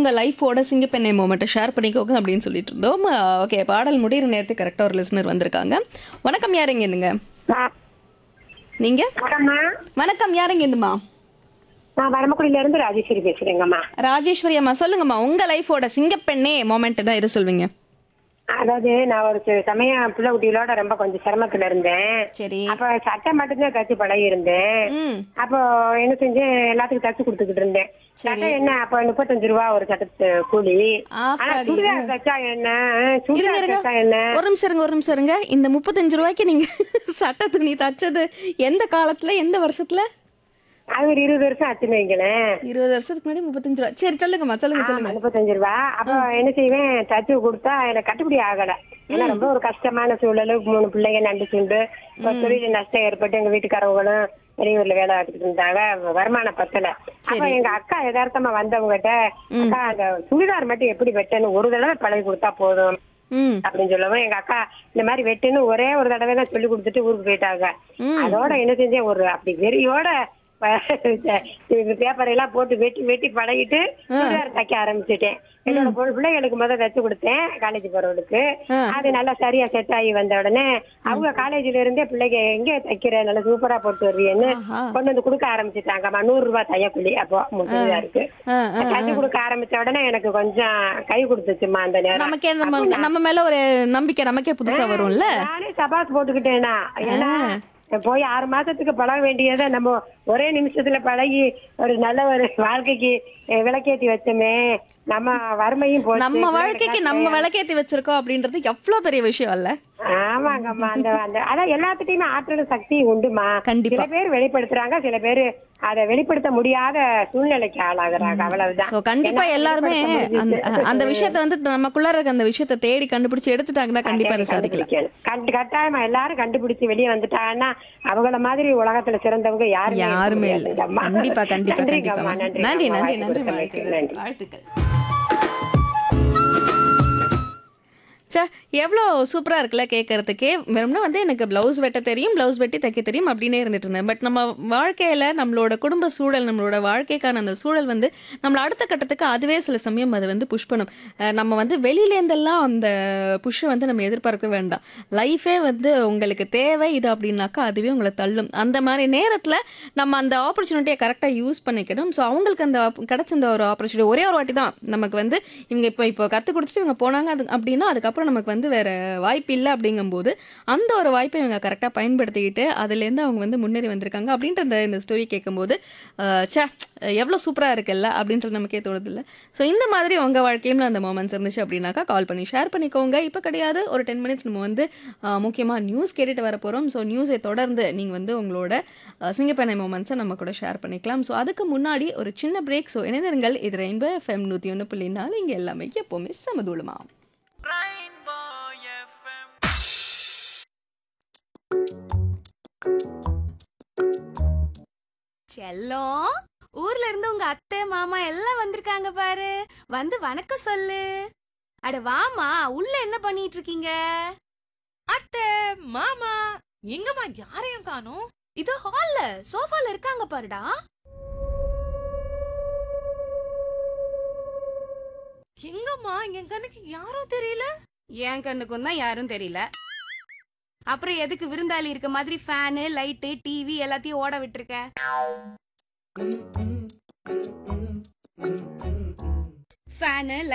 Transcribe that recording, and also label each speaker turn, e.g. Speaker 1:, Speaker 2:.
Speaker 1: உங்க லைஃபோட சிங்கப்பெண்ணை மோமெண்ட்டை ஷேர் பண்ணிக்கோங்க அப்படின்னு சொல்லிட்டு இருந்தோம் ஓகே பாடல் முடிகிற நேரத்துக்கு கரெக்டாக ஒரு லிசனர் வந்திருக்காங்க வணக்கம் யாருங்க இருந்துங்க நீங்க
Speaker 2: வணக்கம்மா
Speaker 1: வணக்கம் யாருங்க இருந்துமா
Speaker 2: நான் வரமக்குடியில இருந்து ராஜேஸ்வரி பேசுறேங்கம்மா
Speaker 1: ராஜேஸ்வரி அம்மா சொல்லுங்கம்மா உங்க லைஃபோட சிங்கப்பெண்ணே மோமெண்ட் தான் எது சொல்வீங்க
Speaker 2: அதாவது நான் ஒரு சி- சமயம் பிள்ளை குட்டிகளோட ரொம்ப கொஞ்சம் சிரமத்துல இருந்தேன்
Speaker 1: சரி
Speaker 2: அப்ப சட்டை மட்டும்தான் தச்சு பழகி இருந்தேன்
Speaker 1: ம்
Speaker 2: அப்போ என்ன செஞ்சேன் எல்லாத்துக்கும் தச்சு கொடுத்துக்கிட்டு இருந்தேன் சட்டை என்ன அப்ப முப்பத்தஞ்சு ரூபா ஒரு சட்டத்து கூலி ஆனா
Speaker 1: ஆத்தாடி.
Speaker 2: சுடிதார் தச்சா என்ன
Speaker 1: இருங்க
Speaker 2: சுடிதார்
Speaker 1: இருங்க
Speaker 2: தச்சா என்ன
Speaker 1: ஒரு நிமிஷம் இருங்க ஒரு நிமிஷம் இருங்க இந்த முப்பத்தஞ்சு ரூபாய்க்கு நீங்க சட்ட துணி தச்சது எந்த காலத்துல எந்த வருஷத்துல
Speaker 2: அது ஒரு இருபது வருஷம் ஆச்சுன்னு வைங்களேன்
Speaker 1: இருபது வருஷத்துக்கு முன்னாடி முப்பத்தஞ்சு ரூபா சரி சொல்லுங்கம்மா சொல்லுங்க சொல்லுங்க
Speaker 2: முப்பத்தஞ்சு ரூபா அப்போ என்ன செய்வேன் தச்சு கொடுத்தா எனக்கு கட்டுப்படி ஆகல ஏன்னா ரொம்ப ஒரு கஷ்டமான சூழல் மூணு பிள்ளைங்க நண்டு சுண்டு இப்ப தொழில் நஷ்டம் ஏற்பட்டு எங்க வீட்டுக்காரவங்களும் வெளியூர்ல வேலை பார்த்துட்டு இருந்தாங்க வருமானம் பத்தல அப்ப எங்க அக்கா யதார்த்தமா வந்தவங்ககிட்ட அக்கா அந்த சுடிதார் மட்டும் எப்படி வெட்டணும் ஒரு தடவை பழகி கொடுத்தா போதும்
Speaker 1: ம்
Speaker 2: அப்படின்னு சொல்லவும் எங்க அக்கா இந்த மாதிரி வெட்டுன்னு ஒரே ஒரு தடவை தான் சொல்லி கொடுத்துட்டு ஊருக்கு போயிட்டாங்க அதோட என்ன செஞ்சேன் ஒரு அப்படி வெறியோட பேப்பர் எல்லாம் போட்டு வெட்டி வெட்டி பழகிட்டு சுடிதார் தைக்க ஆரம்பிச்சுட்டேன் என்னோட பொண்ணு பிள்ளைகளுக்கு முதல் தச்சு கொடுத்தேன் காலேஜ் போறவளுக்கு அது நல்லா சரியா செட் ஆகி வந்த உடனே அவங்க காலேஜ்ல இருந்தே பிள்ளைங்க எங்க தைக்கிற நல்லா சூப்பரா போட்டு வருவீன்னு
Speaker 1: ஆஹா.
Speaker 2: கொண்டு வந்து கொடுக்க ஆரம்பிச்சுட்டாங்கம்மா நூறு ரூபாய் தையக்கூலி அப்போ முப்பதா இருக்கு
Speaker 1: ஆ, ஆ.
Speaker 2: தச்சு கொடுக்க ஆரம்பிச்ச உடனே எனக்கு கொஞ்சம் கை கொடுத்துச்சுமா அந்த நேரம்
Speaker 1: நமக்கே நம்ம நம்ம மேல ஒரு நம்பிக்கை நமக்கே புதுசா வரும்ல
Speaker 2: நானே சபாஸ் போட்டுக்கிட்டேனா ஏன்னா போய் ஆறு மாசத்துக்கு பழக வேண்டியதை நம்ம ஒரே நிமிஷத்துல பழகி ஒரு நல்ல ஒரு வாழ்க்கைக்கு அஹ், விளக்கேத்தி வச்சோமே நம்ம வறுமையும் போச்சு.
Speaker 1: நம்ம வாழ்க்கைக்கு நம்ம விளக்கேத்தி வச்சிருக்கோம் அப்படின்றது எவ்வளவு பெரிய விஷயம் இல்ல
Speaker 2: ஆமாங்கம்மா அந்த அந்த அதான் எல்லாத்துட்டையுமே ஆற்றல் சக்தி உண்டுமா
Speaker 1: கண்டிப்பா.
Speaker 2: சில பேர் வெளிப்படுத்துறாங்க சில பேர் அதை வெளிப்படுத்த முடியாத சூழ்நிலைக்கு ஆளாகுறாங்க அவ்வளவுதான்
Speaker 1: சோ கண்டிப்பா
Speaker 2: என்னால
Speaker 1: எல்லாருமே
Speaker 2: வெளிப்படுத்த
Speaker 1: அந்த
Speaker 2: முடிஞ்சுச்சு.
Speaker 1: அந்த விஷயத்த வந்து நமக்குள்ள இருக்க அந்த விஷயத்த தேடி கண்டுபிடிச்சு எடுத்துட்டாங்கன்னா கண்டிப்பா அதை சாதிக்கலாம்
Speaker 2: கண்டுபிடிக்கணும். கண்டு கட்டாயமா எல்லாரும் கண்டுபிடிச்சு வெளியே வந்துட்டாங்கன்னா அவங்கள மாதிரி உலகத்துல சிறந்தவங்க யாருமே இருக்க
Speaker 1: யாருமே இல்ல
Speaker 2: முடியாதுங்கம்மா.
Speaker 1: கண்டிப்பா கண்டிப்பா
Speaker 2: நன்றிங்கம்மா,
Speaker 1: கண்டிப்பா நன்றி
Speaker 2: நன்றிங்கம்மா.
Speaker 1: நன்றி நன்றி
Speaker 2: வாய்ப்பு
Speaker 1: வாழ்த்துக்கள்
Speaker 2: கொடுத்தமைக்கு நன்றி.
Speaker 1: வாழ்த்துக்கள் சே எவ்வளோ சூப்பராக இருக்குல்ல கேட்கறதுக்கே வெறும்னா வந்து எனக்கு ப்ளவுஸ் வெட்ட தெரியும் ப்ளவுஸ் வெட்டி தைக்க தெரியும் அப்படின்னே இருந்துட்டு இருந்தேன் பட் நம்ம வாழ்க்கையில் நம்மளோட குடும்ப சூழல் நம்மளோட வாழ்க்கைக்கான அந்த சூழல் வந்து நம்மள அடுத்த கட்டத்துக்கு அதுவே சில சமயம் அது வந்து புஷ் பண்ணும் அஹ் நம்ம வந்து வெளியிலேருந்தெல்லாம் அந்த புஷ்ஷை வந்து நம்ம எதிர்பார்க்க வேண்டாம் லைஃபே வந்து உங்களுக்கு தேவை இது அப்படின்னாக்கா அதுவே உங்களை தள்ளும் அந்த மாதிரி நேரத்தில் நம்ம அந்த ஆப்பர்ச்சுனிட்டியை கரெக்டாக யூஸ் பண்ணிக்கணும் ஸோ அவங்களுக்கு அந்த op- கிடைச்ச அந்த ஒரு ஆப்பர்ச்சுனிட்டி ஒரே ஒரு வாட்டி தான் நமக்கு வந்து இவங்க இப்போ இப்போ கற்றுக் கொடுத்துட்டு இவங்க போனாங்க அது அப்படின்னா அதுக்கப்புறம் நமக்கு வந்து வேற வாய்ப்பு இல்லை அப்படிங்கும்போது அந்த ஒரு வாய்ப்பை இவங்க கரெக்டாக பயன்படுத்திக்கிட்டு அதுலேருந்து அவங்க வந்து முன்னேறி வந்திருக்காங்க அப்படின்ற இந்த இந்த ஸ்டோரி கேட்கும்போது அஹ், ச்சே எவ்வளோ சூப்பராக இருக்குல்ல அப்படின்னு சொல்லி நமக்கே தோணுது இல்லை ஸோ இந்த மாதிரி உங்கள் வாழ்க்கையும் அந்த மூமெண்ட்ஸ் இருந்துச்சு அப்படின்னாக்கா கால் பண்ணி ஷேர் பண்ணிக்கோங்க இப்போ கிடையாது ஒரு டென் மினிட்ஸ் நம்ம வந்து முக்கியமாக நியூஸ் கேட்டுட்டு வர போகிறோம் ஸோ நியூஸை தொடர்ந்து நீங்கள் வந்து உங்களோட அஹ், சிங்கப்பெண்ணை மூமெண்ட்ஸை நம்ம கூட ஷேர் பண்ணிக்கலாம் ஸோ அதுக்கு முன்னாடி ஒரு சின்ன பிரேக் ஸோ இணைந்திருங்கள் இது ரெயின்போ எஃப்எம் நூற்றி ஒன்று புள்ளி நாலு இங்கே எல்லாமே எப்போவுமே சமதூளமா
Speaker 3: Rainbow FM.
Speaker 4: செல்லம் ஊர்ல இருந்து உங்க அத்தை மாமா எல்லாம் வந்திருக்காங்க பாரு வந்து வணக்கம் சொல்லு அட வாமா உள்ள என்ன பண்ணிட்டு இருக்கீங்க
Speaker 5: அத்தை மாமா எங்கம்மா யாரையும் காணோம்
Speaker 4: இது ஹால்ல சோஃபால இருக்காங்க பாருடா
Speaker 5: எங்கம்மா என் கண்ணுக்கு யாரும் தெரியல
Speaker 4: என் கண்ணுக்கும் தான் யாரும் தெரியல அப்புறம் எதுக்கு விருந்தாளி இருக்க மாதிரி ஃபேனு லைட்டு டிவி எல்லாத்தையும் ஓட விட்டுருக்க ஃபேனு